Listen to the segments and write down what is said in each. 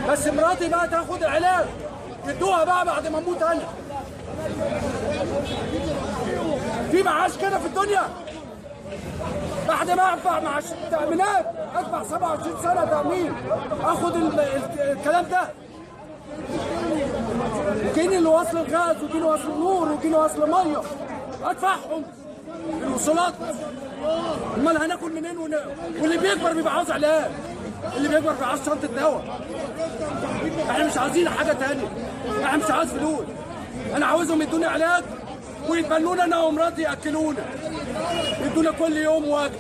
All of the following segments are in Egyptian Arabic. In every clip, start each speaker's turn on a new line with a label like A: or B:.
A: بس مراتي بقى تاخد علاج يدوها بقى بعد ما اموت انا في معاش كده في الدنيا بعد ما ادفع معاش تامينات ادفع 27 سنه تامين اخد ال- ال- الكلام ده وجيني اللي وصل الغاز وجيني وصل النور وجيني وصل ميه ادفعهم الوصولات امال هناكل منين ون... واللي بيكبر بيبقى عاوز علاج اللي بيكبر بيبقى عاوز شنطه دواء احنا مش عايزين حاجه تانية احنا مش عايز فلوس انا عاوزهم يدوني علاج ويتبنونا انا ومراتي ياكلونا يدونا كل يوم وجبه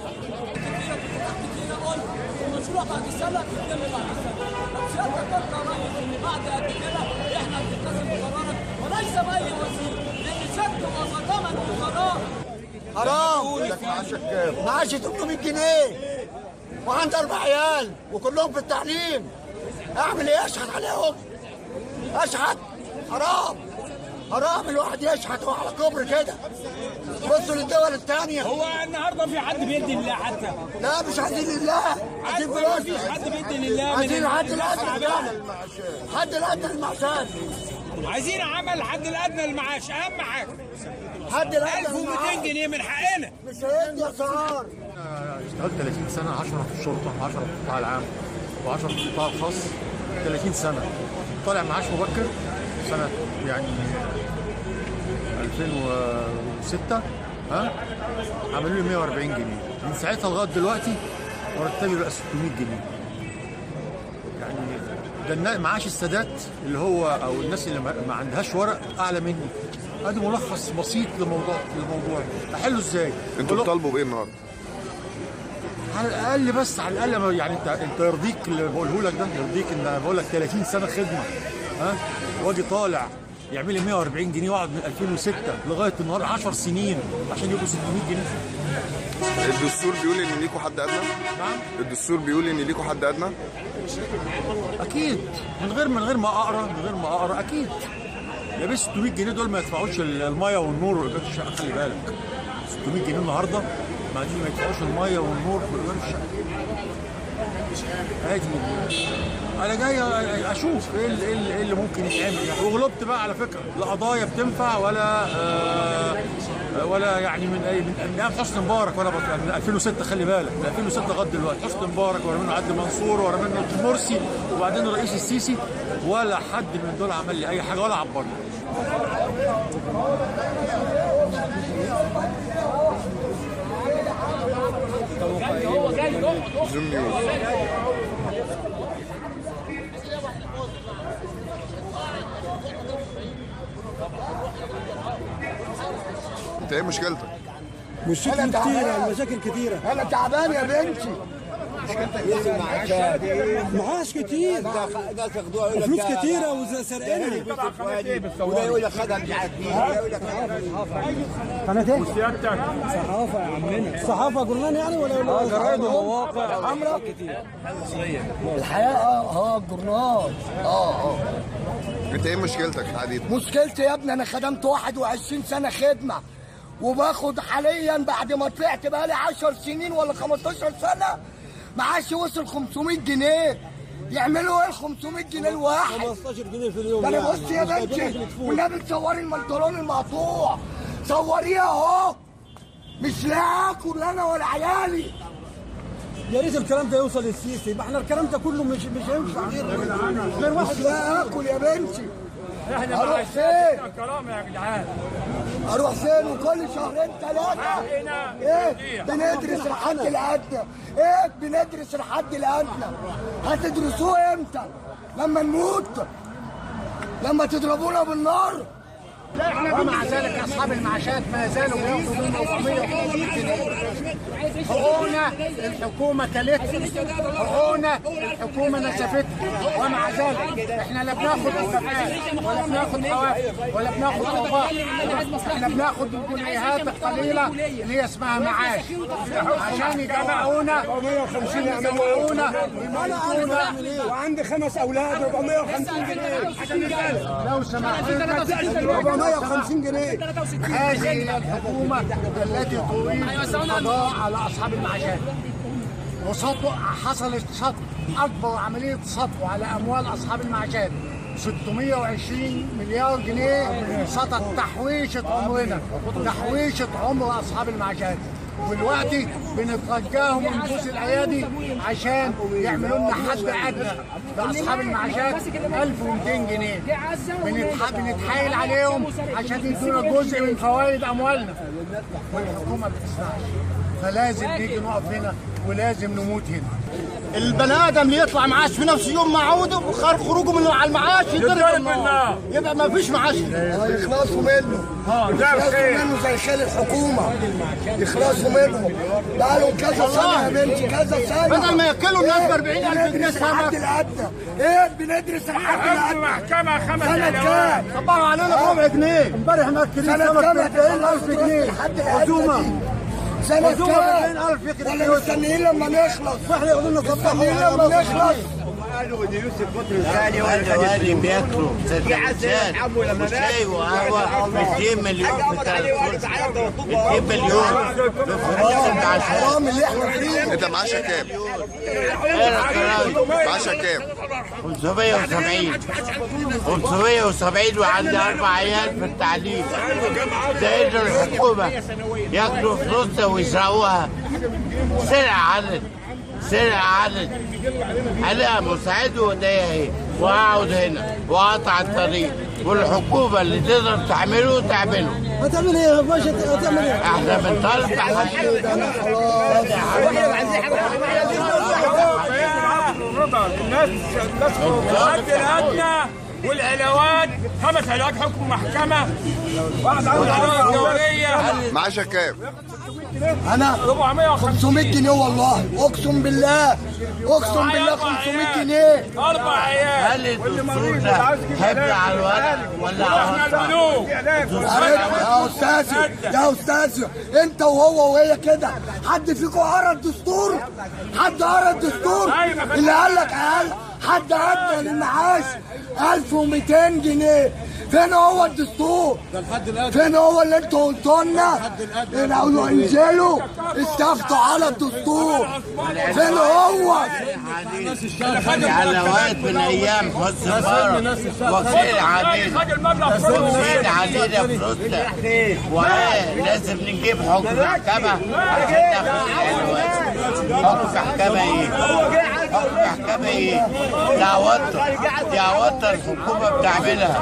B: المشروع بعد السنه يتم بعد السنه لو سيادتك كنت رايك ان بعد قد كده احنا بنتخذ قرارك وليس باي وزير لان ست وصدمت القرار
C: حرام معاش 800 جنيه وعندي اربع عيال وكلهم في التعليم اعمل ايه اشحت عليهم اشحت حرام حرام الواحد يشحت هو على كبر كده بصوا للدول الثانيه
D: هو النهارده في حد بيدي لله حتى
C: لا مش عايزين لله عايزين
D: ما
C: فلوس
D: فيش حد بيدي لله من
C: عايزين حد
D: الناس
C: الادنى
D: تعبانة.
C: حد الادنى المعاشات
D: عايزين عمل حد الادنى المعاش اهم حاجه
C: حد الادنى
D: 1200
C: المعاش
D: جنيه من حقنا
C: مش هيدي اسعار
E: اشتغلت 30 سنة 10 في الشرطة 10 في القطاع العام و10 في القطاع الخاص 30 سنة طالع معاش مبكر سنة يعني 2006 ها عملوا لي 140 جنيه من ساعتها لغاية دلوقتي مرتبي بقى 600 جنيه يعني ده النا- معاش السادات اللي هو او الناس اللي ما ما عندهاش ورق اعلى مني ادي ملخص بسيط لموضوع للموضوع احله ازاي؟
F: انتوا
E: بقول-
F: بتطالبوا بايه النهارده؟
E: على الاقل بس على الاقل ما- يعني انت انت يرضيك اللي بقوله لك ده يرضيك ان انا بقول لك 30 سنه خدمه ها واجي طالع يعمل لي 140 جنيه واقعد من 2006 لغايه النهارده 10 سنين عشان يبقوا 600 جنيه
F: الدستور بيقول ان ليكوا حد ادنى؟
E: نعم
F: الدستور بيقول ان ليكوا حد ادنى؟
E: اكيد من غير من غير ما اقرا من غير ما اقرا اكيد يا بس 600 جنيه دول ما يدفعوش ال- الميه والنور وايجار الشقه خلي بالك 600 جنيه النهارده ما دي ما يدفعوش الميه والنور وايجار الشقه عادي انا جاي اشوف ايه اللي, إيه اللي, إيه اللي ممكن يتعمل يعني وغلبت بقى على فكره لا قضايا بتنفع ولا آه ولا يعني من اي من من ايام حسني مبارك وانا بط- يعني من 2006 خلي بالك من 2006 لغايه دلوقتي حسني مبارك ورا منه عدلي منصور ورا منه مرسي وبعدين الرئيس السيسي ولا حد من دول عمل لي اي حاجه ولا عبرني
F: زوم نيوز انت ايه مشكلتك؟
C: مشاكل كتيرة المشاكل كتيرة أنا تعبان يا بنتي معاش كتير فلوس كتيرة وسرقانها
G: وده يقول لك خدها مش عارف مين وده يقول لك
C: قناة صحافة يا عمنا صحافة جرنان يعني ولا ولا جرايد ومواقع حمراء الحياة اه اه جرنان اه اه
F: انت ايه مشكلتك تحديدا؟
C: مشكلتي يا ابني انا خدمت 21 سنه خدمه وباخد حاليا بعد ما طلعت بقالي 10 سنين ولا 15 سنه معاشي وصل 500 جنيه يعملوا ايه ال 500 جنيه الواحد
G: 15 جنيه في اليوم
C: ده انا بص يا بنتي والنبي تصوري البنطلون المقطوع صوريه اهو مش لا اكل انا ولا عيالي
G: يا ريت الكلام ده يوصل للسيسي ما احنا الكلام ده كله مش مش هينفع غير غير واحد
C: مش لا اكل يا بنتي
A: احنا
C: اروح فين
A: كرامه يا جدعان
C: اروح فين وكل شهرين ثلاثه ايه بندرس الحد الادنى ايه بندرس الحد الادنى هتدرسوه امتى لما نموت لما تضربونا بالنار
A: ومع ذلك اصحاب المعاشات ما زالوا بياخدوا من 450 جنيه حقوقنا الحكومه كلتنا حقوقنا الحكومه نسفتنا ومع ذلك احنا لا بناخد مكافآت ولا بناخد حوافز ولا بناخد ارباح احنا بناخد الجنيهات القليله اللي هي اسمها معاش عشان يجمعونا 450 يجمعونا يموتونا
G: وعندي خمس اولاد 450 جنيه
A: لو سمحت
G: 450 جنيه
A: هذه الحكومة التي تريد القضاء على أصحاب المعاشات وسطو حصلت سطو اكبر عمليه سطو على اموال اصحاب المعاشات 620 مليار جنيه سطت تحويشه عمرنا تحويشه عمر اصحاب المعاشات ودلوقتي بنترجاهم من نفوس الايادي عشان يعملوا لنا حد ادنى لاصحاب المعاشات 1200 جنيه بنتح- بنتحايل عليهم عشان يدونا جزء من فوائد اموالنا والحكومه ما بتسمعش فلازم نيجي نقف هنا ولازم نموت هنا
C: البني ادم اللي يطلع معاش في نفس يوم معوده وخرج خروجه من على المعاش يضرب النار يبقى ما فيش معاش يخلصوا منه يخلصوا منه زي خيل الحكومه يخلصوا منه بقالهم كذا سنه يا بنتي كذا سنه بدل ما ياكلوا الناس ب 40000 جنيه سمك الادنى ايه بندرس الحد الادنى
D: محكمة خمس
C: سنة كام؟ طبعوا علينا بربع جنيه امبارح ماكلين سنة كام ب 40000 جنيه عزومة سنة كام؟ ولا مستنيين لما نخلص واحنا يقولوا لنا مستنيين لما نخلص
H: الوالي بياكلوا سندوتشات وشاي وقهوه ب 200 مليون في ثلاث 200 مليون في فلوس المعاشات
C: حرام اللي احنا فيه
F: انت معاشك كام؟
H: انا قررت
F: معاشك كام؟
H: 570 570 وعندي اربع عيال في التعليم ده انه الحكومه ياخدوا فلوسها ويسرقوها سرقه عدد سرقه عدد انا مساعد وايديا اهي واقعد هنا واقطع الطريق والحكومه اللي تقدر تعمله تعمله
G: هتعمل ايه يا باشا هتعمل ايه؟
H: احنا بنطالب بحاجه
D: الرضا الناس الناس الحد الادنى والعلاوات خمس علاوات حكم محكمة واحد عنده علاوة دورية
F: معاشك كام؟
C: انا
D: 450
C: 500 جنيه والله اقسم بالله اقسم بالله 500 جنيه
D: أربع عيال
H: هل الدستور ده حبل على الورق ولا على
D: احنا
H: الورق؟
D: البنوك
C: يا استاذ يا استاذ انت وهو وهي كده حد فيكم قرا الدستور حد قرا الدستور اللي قال لك قال حد ادى للمعاش 1200 جنيه فين هو الدستور فين هو اللي انتوا قلتوا لنا انقلوا انزلوا استفتوا على الدستور فين هو
H: علاوات من ايام حسن مبارك وكيل علينا
D: خد المبلغ كله
H: وكيل علينا فلوسنا ولازم نجيب حكم محكمة عشان ناخد العلاوات حكم محكمة ايه؟ حكم محكمة ايه؟ دعوتنا دعوتنا الحكومة بتعملها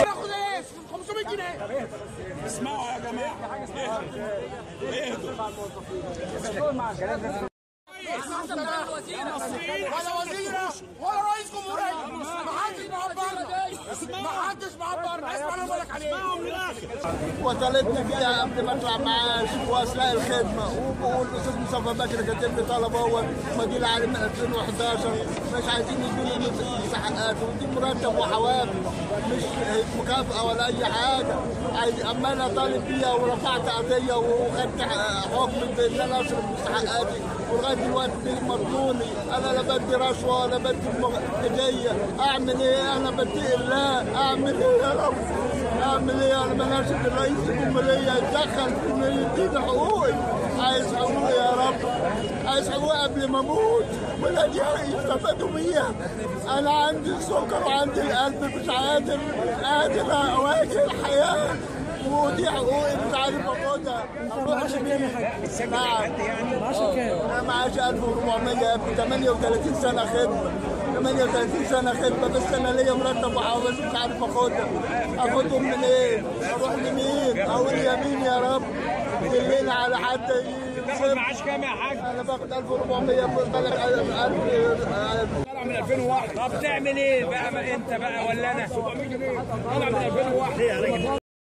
A: ولا وزير ولا رئيس جمهوريه ما حدش معبرنا ما حدش معبرنا اسمع انا بقول لك عليه
C: وصلتني فيها قبل ما اطلع معاش واثناء الخدمه والاستاذ مصطفى بكر كاتب لي طلب اول مدير عالي من 2011 مش عايزين يدوني مستحقات ودي مرتب وحوافز مش مكافاه ولا اي حاجه عايز اما انا طالب بيها ورفعت قضيه وخدت حكم بان انا اصرف مستحقاتي ولغايه دلوقتي بيمرضوني انا لا بدي رشوه ولا بدي مغ- هديه اعمل ايه انا بدي الله اعمل ايه يا رب اعمل ايه انا بناشد الرئيس الجمهوريه يتدخل في انه يديني حقوقي عايز حقوقي يا رب عايز حقوقي قبل ما اموت ولادي يستفادوا بيها انا عندي السكر وعندي القلب مش قادر قادر اواجه الحياه ودي حقوقي مش عارف اخدها اروح نعم انا معاشي 1400 ب 38 سنه خدمه 38 سنه خدمه بس انا ليا مرتب وحوافز مش عارف اخدها اخدهم من ايه؟ اروح لمين؟ اقول يمين يا رب دلينا على حد
D: تاخد معاش كام يا حاج؟
C: انا باخد 1400 بالك 1000
D: طالع من 2001 طب تعمل ايه بقى ما انت بقى ولا انا؟ 700 جنيه طالع من 2001